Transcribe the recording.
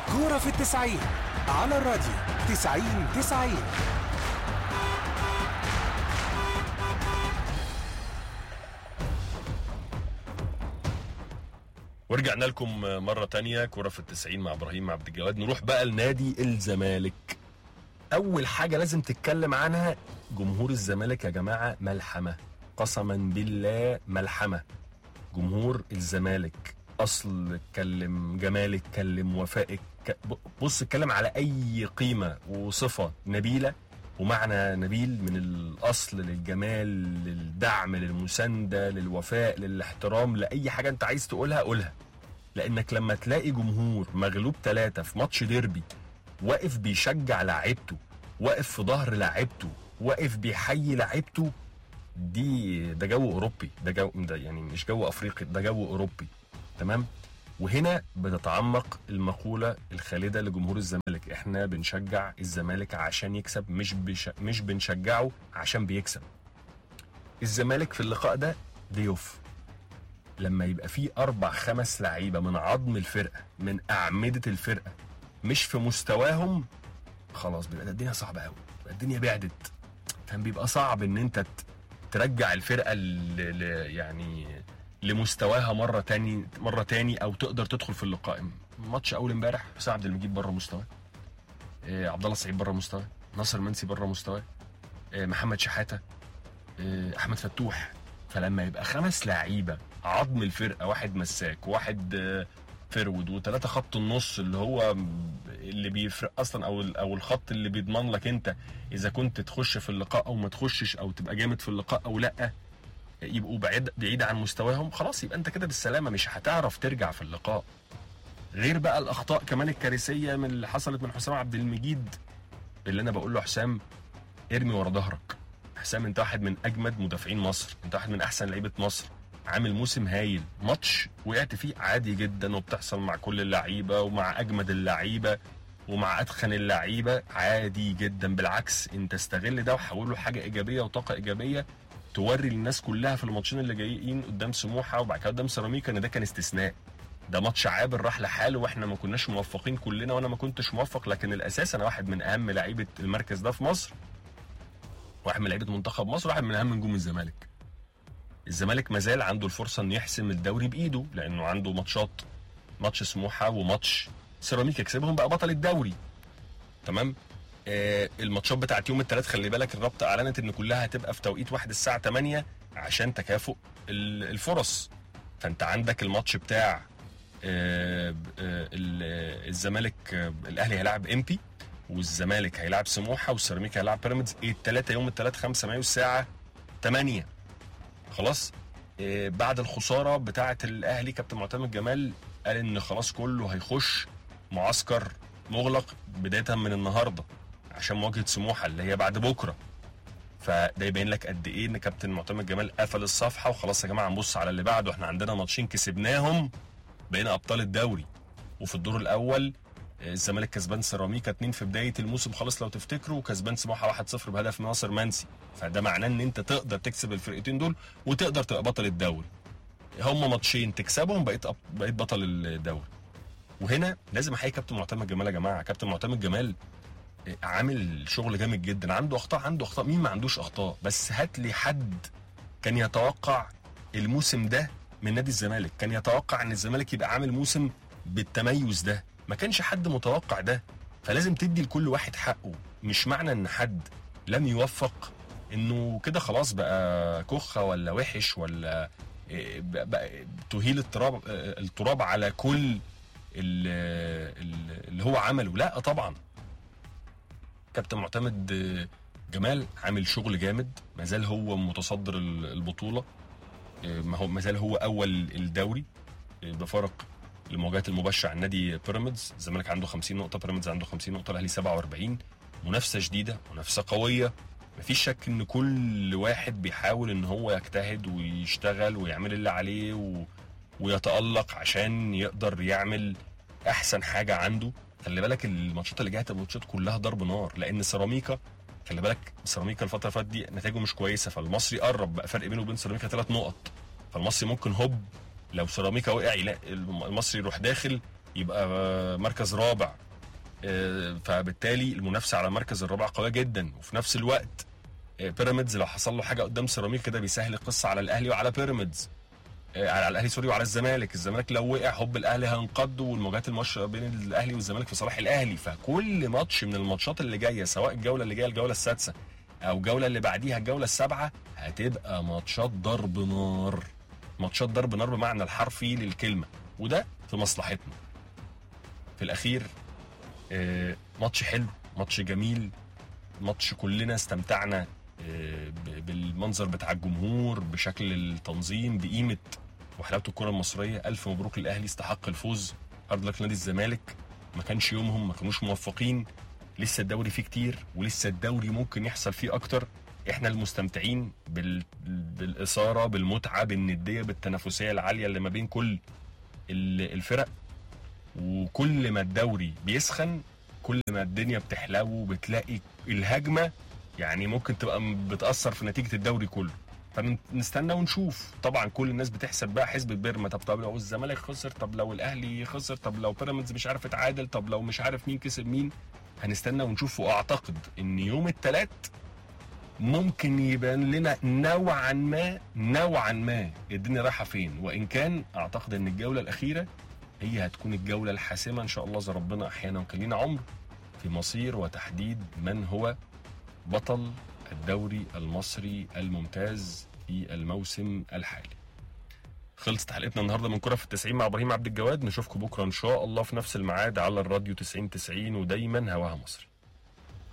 كورة في التسعين على الراديو تسعين تسعين ورجعنا لكم مرة تانية كرة في التسعين مع إبراهيم عبد الجواد نروح بقى لنادي الزمالك أول حاجة لازم تتكلم عنها جمهور الزمالك يا جماعة ملحمة قسما بالله ملحمة جمهور الزمالك أصل اتكلم جمال اتكلم وفاء اتك- بص اتكلم على أي قيمة وصفة نبيلة ومعنى نبيل من الأصل للجمال للدعم للمساندة للوفاء للاحترام لأي حاجة أنت عايز تقولها قولها لأنك لما تلاقي جمهور مغلوب ثلاثة في ماتش ديربي واقف بيشجع لعيبته واقف في ظهر لعيبته واقف بيحيي لعيبته دي ده جو اوروبي ده جو ده يعني مش جو افريقي ده جو اوروبي تمام وهنا بتتعمق المقوله الخالده لجمهور الزمالك احنا بنشجع الزمالك عشان يكسب مش بش مش بنشجعه عشان بيكسب الزمالك في اللقاء ده ضيوف لما يبقى فيه اربع خمس لعيبه من عظم الفرقه من اعمده الفرقه مش في مستواهم خلاص بيبقى الدنيا صعبه قوي بيبقى الدنيا بعدت كان بيبقى صعب ان انت ت- ترجع الفرقه ل... ل... يعني لمستواها مره تاني مره تاني او تقدر تدخل في اللقاء ماتش اول امبارح حسام عبد المجيد بره مستواه آه عبد الله السعيد بره مستواه ناصر منسي بره مستواه آه محمد شحاته آه احمد فتوح فلما يبقى خمس لعيبه عظم الفرقه واحد مساك واحد آه فرود وثلاثه خط النص اللي هو اللي بيفرق اصلا او او الخط اللي بيضمن لك انت اذا كنت تخش في اللقاء او ما تخشش او تبقى جامد في اللقاء او لا يبقوا بعيد بعيد عن مستواهم خلاص يبقى انت كده بالسلامه مش هتعرف ترجع في اللقاء غير بقى الاخطاء كمان الكارثيه من اللي حصلت من حسام عبد المجيد اللي انا بقول له حسام ارمي ورا ظهرك حسام انت واحد من اجمد مدافعين مصر انت واحد من احسن لعيبه مصر عامل موسم هايل ماتش وقعت فيه عادي جدا وبتحصل مع كل اللعيبه ومع اجمد اللعيبه ومع اتخن اللعيبه عادي جدا بالعكس انت استغل ده وحوله حاجه ايجابيه وطاقه ايجابيه توري للناس كلها في الماتشين اللي جايين قدام سموحه وبعد كده قدام سيراميكا ان ده كان استثناء ده ماتش عابر راح لحاله واحنا ما كناش موفقين كلنا وانا ما كنتش موفق لكن الاساس انا واحد من اهم لعيبه المركز ده في مصر واحد من لعيبه منتخب مصر واحد من اهم نجوم الزمالك الزمالك مازال عنده الفرصه انه يحسم الدوري بايده لانه عنده ماتشات ماتش سموحه وماتش سيراميكا يكسبهم بقى بطل الدوري تمام آه الماتشات بتاعت يوم الثلاث خلي بالك الرابطه اعلنت ان كلها هتبقى في توقيت واحد الساعه 8 عشان تكافؤ ال- الفرص فانت عندك الماتش بتاع آه، آه، ال- الزمالك آه، الاهلي هيلاعب امبي والزمالك هيلاعب سموحه والسيراميكا هيلاعب بيراميدز الثلاثه يوم الثلاث 5 مايو الساعه 8 خلاص آه، بعد الخساره بتاعه الاهلي كابتن معتمد جمال قال ان خلاص كله هيخش معسكر مغلق بدايه من النهارده عشان مواجهه سموحه اللي هي بعد بكره فده يبين لك قد ايه ان كابتن معتمد جمال قفل الصفحه وخلاص يا جماعه نبص على اللي بعده احنا عندنا ماتشين كسبناهم بقينا ابطال الدوري وفي الدور الاول آه، الزمالك كسبان سيراميكا 2 في بدايه الموسم خالص لو تفتكروا وكسبان سموحه 1-0 بهدف ناصر منسي فده معناه ان انت تقدر تكسب الفرقتين دول وتقدر تبقى بطل الدوري هم ماتشين تكسبهم بقيت أب... بقيت بطل الدوري وهنا لازم احيي كابتن معتمد جمال يا جماعه كابتن معتمد جمال آه، عامل شغل جامد جدا عنده اخطاء عنده اخطاء مين ما عندوش اخطاء بس هات لي حد كان يتوقع الموسم ده من نادي الزمالك كان يتوقع ان الزمالك يبقى عامل موسم بالتميز ده ما كانش حد متوقع ده فلازم تدي لكل واحد حقه مش معنى ان حد لم يوفق انه كده خلاص بقى كخه ولا وحش ولا إيه، بقى- بقى تهيل التراب آه، التراب على كل ال- ال- اللي هو عمله لا طبعا كابتن معتمد آه، جمال عامل شغل جامد ما زال هو متصدر ال- البطوله آه، ما هو ما زال هو اول الدوري آه، بفرق المواجهات المباشره عن نادي بيراميدز الزمالك عنده 50 نقطه بيراميدز عنده 50 نقطه الاهلي 47 منافسه شديده منافسه قويه مفيش شك ان كل واحد بيحاول ان هو يجتهد ويشتغل ويعمل اللي عليه و... ويتالق عشان يقدر يعمل احسن حاجه عنده خلي بالك الماتشات اللي جايه هتبقى ماتشات كلها ضرب نار لان سيراميكا خلي بالك سيراميكا الفتره اللي فاتت دي نتائجه مش كويسه فالمصري قرب بقى فرق بينه وبين سيراميكا ثلاث نقط فالمصري ممكن هوب لو سيراميكا وقع يلاقي المصري يروح داخل يبقى آه، مركز رابع آه، فبالتالي المنافسه على المركز الرابع قويه جدا وفي نفس الوقت آه، بيراميدز لو حصل له حاجه قدام سيراميك كده بيسهل القصه على الاهلي وعلى بيراميدز آه، على الاهلي سوري وعلى الزمالك الزمالك لو وقع حب الاهلي هينقض والمواجهات الماتش بين الاهلي والزمالك في صالح الاهلي فكل ماتش من الماتشات اللي جايه سواء الجوله اللي جايه الجوله السادسه او الجوله اللي بعديها الجوله السابعه هتبقى ماتشات ضرب نار ماتشات ضرب نار بمعنى الحرفي للكلمه وده في مصلحتنا في الاخير آه، ماتش حلو ماتش جميل ماتش كلنا استمتعنا آه، ب- بالمنظر بتاع الجمهور بشكل التنظيم بقيمه وحلاوه الكره المصريه الف مبروك للاهلي استحق الفوز هارد لك نادي الزمالك ما كانش يومهم ما كانوش موفقين لسه الدوري فيه كتير ولسه الدوري ممكن يحصل فيه اكتر احنا المستمتعين بال... بالاثاره بالمتعه بالنديه بالتنافسيه العاليه اللي ما بين كل ال- الفرق وكل ما الدوري بيسخن كل ما الدنيا بتحلو وبتلاقي الهجمه يعني ممكن تبقى م- بتاثر في نتيجه الدوري كله فنستنى ونشوف طبعا كل الناس بتحسب بقى حسبة بيرما طب طب لو الزمالك خسر طب لو الاهلي خسر طب لو بيراميدز مش عارف اتعادل طب لو مش عارف مين كسب مين هنستنى ونشوف واعتقد ان يوم الثلاث ممكن يبان لنا نوعا ما نوعا ما الدنيا رايحه فين وان كان اعتقد ان الجوله الاخيره هي هتكون الجوله الحاسمه ان شاء الله اذا ربنا احيانا وكان لينا عمر في مصير وتحديد من هو بطل الدوري المصري الممتاز في الموسم الحالي خلصت حلقتنا النهارده من كره في التسعين مع ابراهيم عبد الجواد نشوفكم بكره ان شاء الله في نفس الميعاد على الراديو 90 90 ودايما هواها مصري